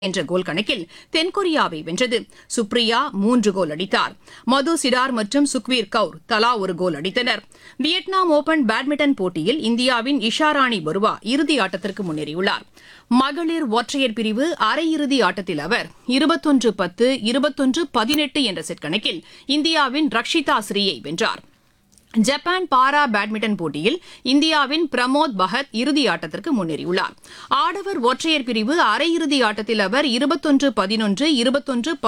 என்ற கோல் கணக்கில் தென்கொரியாவை வென்றது சுப்ரியா மூன்று கோல் அடித்தார் மது சிடார் மற்றும் சுக்வீர் கவுர் தலா ஒரு கோல் அடித்தனர் வியட்நாம் ஓபன் பேட்மிண்டன் போட்டியில் இந்தியாவின் இஷாராணி பருவா இறுதி ஆட்டத்திற்கு முன்னேறியுள்ளார் மகளிர் ஒற்றையர் பிரிவு அரையிறுதி ஆட்டத்தில் அவர் இருபத்தொன்று பத்து இருபத்தொன்று பதினெட்டு என்ற செட் கணக்கில் இந்தியாவின் ரக்ஷிதா ஸ்ரீயை வென்றார் ஜப்பான் பாரா பேட்மிண்டன் போட்டியில் இந்தியாவின் பிரமோத் பகத் இறுதி ஆட்டத்திற்கு முன்னேறியுள்ளார் ஆடவர் ஒற்றையர் பிரிவு அரையிறுதி ஆட்டத்தில் அவர் இருபத்தொன்று பதினொன்று இருபத்தொன்று